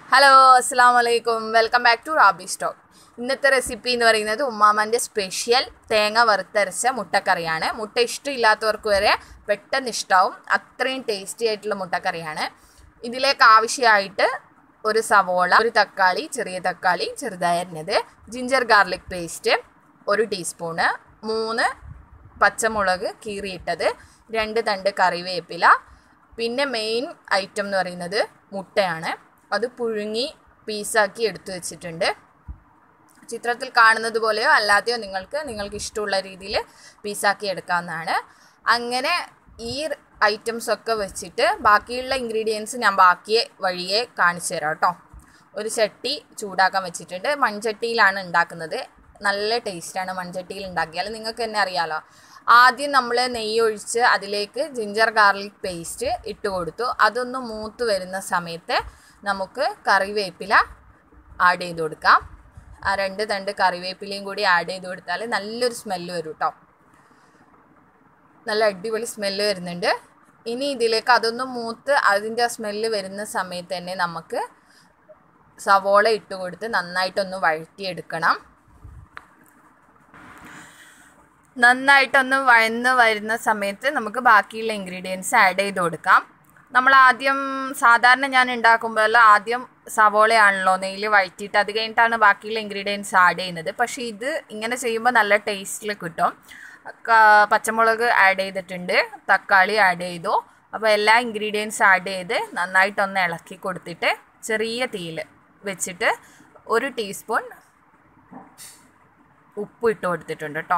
hello അസ്സാം വലൈക്കും welcome back to Rabi stock ഇന്നത്തെ റെസിപ്പി എന്ന് പറയുന്നത് ഉമ്മാമൻ്റെ സ്പെഷ്യൽ തേങ്ങ വറുത്തരച്ച മുട്ടക്കറിയാണ് മുട്ട ഇഷ്ടമില്ലാത്തവർക്ക് വരെ പെട്ടെന്ന് ഇഷ്ടാവും അത്രയും ടേസ്റ്റി ആയിട്ടുള്ള മുട്ടക്കറിയാണ് ഇതിലേക്ക് ആവശ്യമായിട്ട് ഒരു സവോള ഒരു തക്കാളി ചെറിയ തക്കാളി ചെറുതായി അരിഞ്ഞത് ജിഞ്ചർ ഗാർലിക് പേസ്റ്റ് ഒരു ടീസ്പൂണ് മൂന്ന് പച്ചമുളക് കീറിയിട്ടത് രണ്ട് തണ്ട് കറിവേപ്പില പിന്നെ മെയിൻ ഐറ്റം എന്ന് പറയുന്നത് മുട്ടയാണ് അത് പുഴുങ്ങി പീസാക്കി എടുത്തു വെച്ചിട്ടുണ്ട് ചിത്രത്തിൽ കാണുന്നത് പോലെയോ അല്ലാതെയോ നിങ്ങൾക്ക് നിങ്ങൾക്ക് ഇഷ്ടമുള്ള രീതിയിൽ പീസാക്കി എടുക്കാവുന്നതാണ് അങ്ങനെ ഈ ഐറ്റംസ് ഒക്കെ വെച്ചിട്ട് ബാക്കിയുള്ള ഇൻഗ്രീഡിയൻസ് ഞാൻ ബാക്കിയെ വഴിയെ കാണിച്ചു തരാം കേട്ടോ ഒരു ചട്ടി ചൂടാക്കാൻ വെച്ചിട്ടുണ്ട് മൺചട്ടിയിലാണ് ഉണ്ടാക്കുന്നത് നല്ല ടേസ്റ്റാണ് മൺചട്ടിയിൽ ഉണ്ടാക്കിയാൽ നിങ്ങൾക്ക് തന്നെ അറിയാലോ ആദ്യം നമ്മൾ നെയ്യ് ഒഴിച്ച് അതിലേക്ക് ജിഞ്ചർ ഗാർലിക് പേസ്റ്റ് ഇട്ട് കൊടുത്തു അതൊന്ന് മൂത്ത് വരുന്ന സമയത്ത് നമുക്ക് കറിവേപ്പില ആഡ് ചെയ്ത് കൊടുക്കാം ആ രണ്ട് തണ്ട് കറിവേപ്പിലയും കൂടി ആഡ് ചെയ്ത് കൊടുത്താൽ നല്ലൊരു സ്മെല്ല് വരും കേട്ടോ നല്ല അടിപൊളി സ്മെല്ല് വരുന്നുണ്ട് ഇനി ഇതിലേക്ക് അതൊന്ന് മൂത്ത് അതിൻ്റെ സ്മെല്ല് വരുന്ന സമയത്ത് തന്നെ നമുക്ക് സവോള ഇട്ട് കൊടുത്ത് നന്നായിട്ടൊന്ന് വഴറ്റിയെടുക്കണം നന്നായിട്ടൊന്ന് വഴന്ന് വരുന്ന സമയത്ത് നമുക്ക് ബാക്കിയുള്ള ഇൻഗ്രീഡിയൻസ് ആഡ് ചെയ്ത് കൊടുക്കാം നമ്മൾ ആദ്യം സാധാരണ ഞാൻ ഉണ്ടാക്കുമ്പോൾ ആദ്യം സവോളയാണല്ലോ നെയ്യിൽ വഴറ്റിയിട്ട് അത് കഴിഞ്ഞിട്ടാണ് ബാക്കിയുള്ള ഇൻഗ്രീഡിയൻസ് ആഡ് ചെയ്യുന്നത് പക്ഷേ ഇത് ഇങ്ങനെ ചെയ്യുമ്പോൾ നല്ല ടേസ്റ്റിൽ കിട്ടും പച്ചമുളക് ആഡ് ചെയ്തിട്ടുണ്ട് തക്കാളി ആഡ് ചെയ്തു അപ്പോൾ എല്ലാ ഇൻഗ്രീഡിയൻസ് ആഡ് ചെയ്ത് നന്നായിട്ടൊന്ന് ഇളക്കി കൊടുത്തിട്ട് ചെറിയ തീയിൽ വെച്ചിട്ട് ഒരു ടീസ്പൂൺ ഉപ്പ് ഇട്ട് കൊടുത്തിട്ടുണ്ട് കേട്ടോ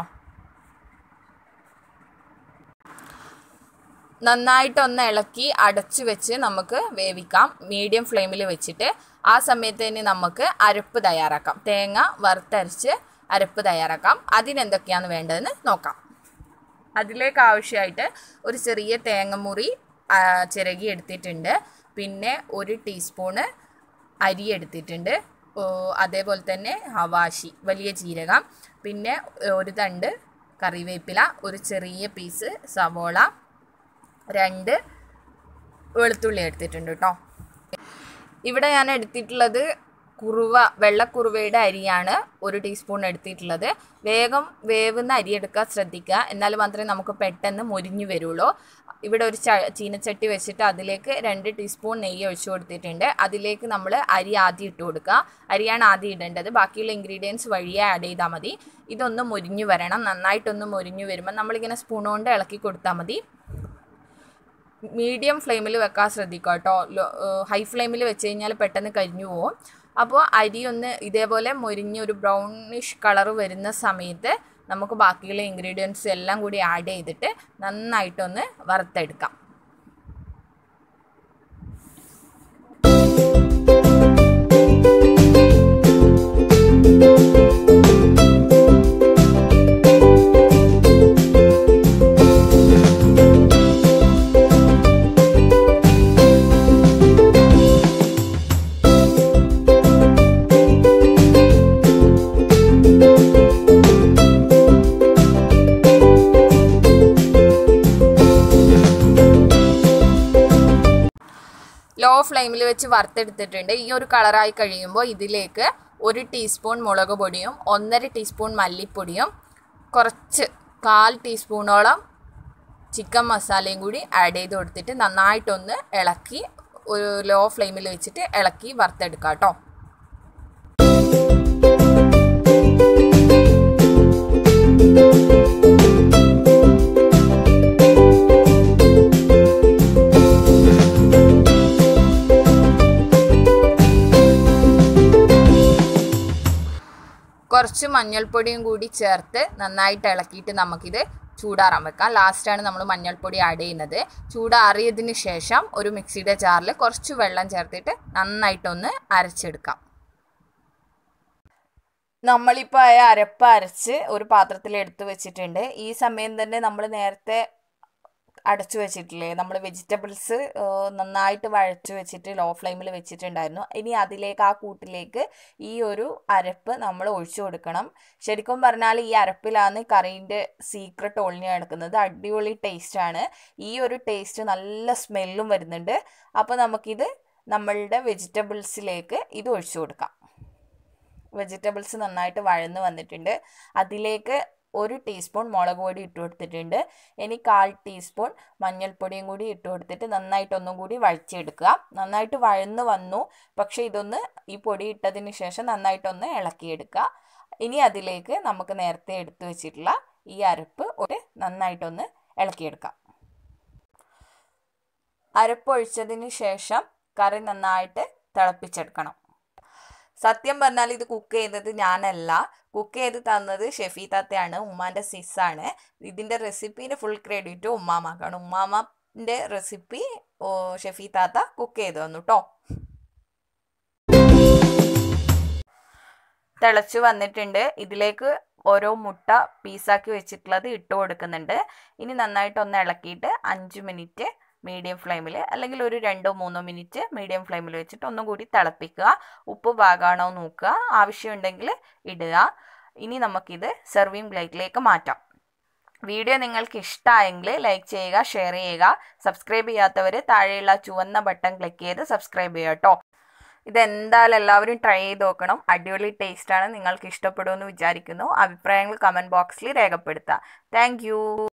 നന്നായിട്ടൊന്ന് ഇളക്കി അടച്ചു വെച്ച് നമുക്ക് വേവിക്കാം മീഡിയം ഫ്ലെയിമിൽ വെച്ചിട്ട് ആ സമയത്ത് തന്നെ നമുക്ക് അരപ്പ് തയ്യാറാക്കാം തേങ്ങ വറുത്തരച്ച് അരപ്പ് തയ്യാറാക്കാം അതിനെന്തൊക്കെയാണ് വേണ്ടതെന്ന് നോക്കാം അതിലേക്ക് ആവശ്യമായിട്ട് ഒരു ചെറിയ തേങ്ങമുറി ചിരകി എടുത്തിട്ടുണ്ട് പിന്നെ ഒരു ടീസ്പൂണ് അരി എടുത്തിട്ടുണ്ട് അതേപോലെ തന്നെ ഹവാശി വലിയ ജീരകം പിന്നെ ഒരു തണ്ട് കറിവേപ്പില ഒരു ചെറിയ പീസ് സവോള രണ്ട് വെളുത്തുള്ളി എടുത്തിട്ടുണ്ട് കേട്ടോ ഇവിടെ ഞാൻ എടുത്തിട്ടുള്ളത് കുറുവ വെള്ളക്കുറുവയുടെ അരിയാണ് ഒരു ടീസ്പൂൺ എടുത്തിട്ടുള്ളത് വേഗം വേവുന്ന അരി എടുക്കാൻ ശ്രദ്ധിക്കുക എന്നാൽ മാത്രമേ നമുക്ക് പെട്ടെന്ന് മുരിഞ്ഞു വരുള്ളൂ ഇവിടെ ഒരു ച ചീനച്ചട്ടി വെച്ചിട്ട് അതിലേക്ക് രണ്ട് ടീസ്പൂൺ നെയ്യ് ഒഴിച്ചു കൊടുത്തിട്ടുണ്ട് അതിലേക്ക് നമ്മൾ അരി ആദ്യം ഇട്ട് കൊടുക്കുക അരിയാണ് ആദ്യം ഇടേണ്ടത് ബാക്കിയുള്ള ഇൻഗ്രീഡിയൻസ് വഴിയെ ആഡ് ചെയ്താൽ മതി ഇതൊന്ന് മുരിഞ്ഞു വരണം നന്നായിട്ടൊന്ന് മുരിഞ്ഞു വരുമ്പോൾ നമ്മളിങ്ങനെ സ്പൂൺ കൊണ്ട് ഇളക്കി കൊടുത്താൽ മതി മീഡിയം ഫ്ലെയിമിൽ വെക്കാൻ ശ്രദ്ധിക്കുക കേട്ടോ ഹൈ ഫ്ലെയിമിൽ വെച്ച് കഴിഞ്ഞാൽ പെട്ടെന്ന് കരിഞ്ഞു പോകും അപ്പോൾ അരി ഒന്ന് ഇതേപോലെ മൊരിഞ്ഞ് ഒരു ബ്രൗണിഷ് കളർ വരുന്ന സമയത്ത് നമുക്ക് ബാക്കിയുള്ള ഇൻഗ്രീഡിയൻസ് എല്ലാം കൂടി ആഡ് ചെയ്തിട്ട് നന്നായിട്ടൊന്ന് വറുത്തെടുക്കാം ലോ ഫ്ലെയിമിൽ വെച്ച് വറുത്തെടുത്തിട്ടുണ്ട് ഈ ഒരു കളറായി കഴിയുമ്പോൾ ഇതിലേക്ക് ഒരു ടീസ്പൂൺ മുളക് പൊടിയും ഒന്നര ടീസ്പൂൺ മല്ലിപ്പൊടിയും കുറച്ച് കാൽ ടീസ്പൂണോളം ചിക്കൻ മസാലയും കൂടി ആഡ് ചെയ്ത് കൊടുത്തിട്ട് നന്നായിട്ടൊന്ന് ഇളക്കി ഒരു ലോ ഫ്ലെയിമിൽ വെച്ചിട്ട് ഇളക്കി വറുത്തെടുക്കാം കേട്ടോ കുറച്ച് മഞ്ഞൾപ്പൊടിയും കൂടി ചേർത്ത് നന്നായിട്ട് ഇളക്കിയിട്ട് നമുക്കിത് ചൂടാറാൻ വെക്കാം ലാസ്റ്റാണ് നമ്മൾ മഞ്ഞൾപ്പൊടി ആഡ് ചെയ്യുന്നത് ചൂടാറിയതിന് ശേഷം ഒരു മിക്സിയുടെ ജാറിൽ കുറച്ച് വെള്ളം ചേർത്തിട്ട് നന്നായിട്ടൊന്ന് അരച്ചെടുക്കാം നമ്മളിപ്പോൾ അരപ്പ് അരച്ച് ഒരു പാത്രത്തിൽ എടുത്തു വെച്ചിട്ടുണ്ട് ഈ സമയം തന്നെ നമ്മൾ നേരത്തെ അടച്ചു വെച്ചിട്ടില്ലേ നമ്മൾ വെജിറ്റബിൾസ് നന്നായിട്ട് വഴച്ചു വെച്ചിട്ട് ലോ ഫ്ലെയിമിൽ വെച്ചിട്ടുണ്ടായിരുന്നു ഇനി അതിലേക്ക് ആ കൂട്ടിലേക്ക് ഈ ഒരു അരപ്പ് നമ്മൾ ഒഴിച്ചു കൊടുക്കണം ശരിക്കും പറഞ്ഞാൽ ഈ അരപ്പിലാണ് കറീൻ്റെ സീക്രട്ട് ഒളിഞ്ഞു കിടക്കുന്നത് അടിപൊളി ടേസ്റ്റാണ് ഈ ഒരു ടേസ്റ്റ് നല്ല സ്മെല്ലും വരുന്നുണ്ട് അപ്പോൾ നമുക്കിത് നമ്മളുടെ വെജിറ്റബിൾസിലേക്ക് ഇത് ഒഴിച്ചു കൊടുക്കാം വെജിറ്റബിൾസ് നന്നായിട്ട് വഴന്ന് വന്നിട്ടുണ്ട് അതിലേക്ക് ഒരു ടീസ്പൂൺ മുളക് പൊടി ഇട്ട് കൊടുത്തിട്ടുണ്ട് ഇനി കാൽ ടീസ്പൂൺ മഞ്ഞൾപ്പൊടിയും കൂടി ഇട്ട് കൊടുത്തിട്ട് നന്നായിട്ട് ഒന്നും കൂടി വഴിച്ചെടുക്കുക നന്നായിട്ട് വഴന്ന് വന്നു പക്ഷേ ഇതൊന്ന് ഈ പൊടി ഇട്ടതിന് ശേഷം നന്നായിട്ടൊന്ന് ഇളക്കിയെടുക്കുക ഇനി അതിലേക്ക് നമുക്ക് നേരത്തെ എടുത്തു വെച്ചിട്ടുള്ള ഈ അരപ്പ് ഒരു നന്നായിട്ടൊന്ന് ഇളക്കിയെടുക്കാം അരപ്പൊഴിച്ചതിന് ശേഷം കറി നന്നായിട്ട് തിളപ്പിച്ചെടുക്കണം സത്യം പറഞ്ഞാൽ ഇത് കുക്ക് ചെയ്തത് ഞാനല്ല കുക്ക് ചെയ്ത് തന്നത് ഷെഫി താത്തയാണ് ഉമ്മാൻ്റെ സിസ്സാണ് ഇതിൻ്റെ റെസിപ്പീൻ്റെ ഫുൾ ക്രെഡിറ്റ് ഉമ്മാമാക്കാണ് ഉമ്മാമാൻ്റെ റെസിപ്പി ഷെഫി താത്ത കുക്ക് ചെയ്ത് തന്നു കേട്ടോ തിളച്ച് വന്നിട്ടുണ്ട് ഇതിലേക്ക് ഓരോ മുട്ട പീസാക്കി വെച്ചിട്ടുള്ളത് ഇട്ട് കൊടുക്കുന്നുണ്ട് ഇനി നന്നായിട്ട് ഒന്ന് ഇളക്കിയിട്ട് അഞ്ച് മിനിറ്റ് മീഡിയം ഫ്ലെയിമിൽ അല്ലെങ്കിൽ ഒരു രണ്ടോ മൂന്നോ മിനിറ്റ് മീഡിയം ഫ്ലെയിമിൽ വെച്ചിട്ട് ഒന്നും കൂടി തിളപ്പിക്കുക ഉപ്പ് പാകാണോ നോക്കുക ആവശ്യമുണ്ടെങ്കിൽ ഇടുക ഇനി നമുക്കിത് സെർവിങ് പ്ലേറ്റിലേക്ക് മാറ്റാം വീഡിയോ നിങ്ങൾക്ക് ഇഷ്ടമായെങ്കിൽ ലൈക്ക് ചെയ്യുക ഷെയർ ചെയ്യുക സബ്സ്ക്രൈബ് ചെയ്യാത്തവർ താഴെയുള്ള ചുവന്ന ബട്ടൺ ക്ലിക്ക് ചെയ്ത് സബ്സ്ക്രൈബ് ചെയ്യുക കേട്ടോ ഇതെന്തായാലും എല്ലാവരും ട്രൈ ചെയ്ത് നോക്കണം അടിപൊളി ടേസ്റ്റാണ് നിങ്ങൾക്ക് ഇഷ്ടപ്പെടുമെന്ന് വിചാരിക്കുന്നു അഭിപ്രായങ്ങൾ കമൻറ്റ് ബോക്സിൽ രേഖപ്പെടുത്തുക താങ്ക്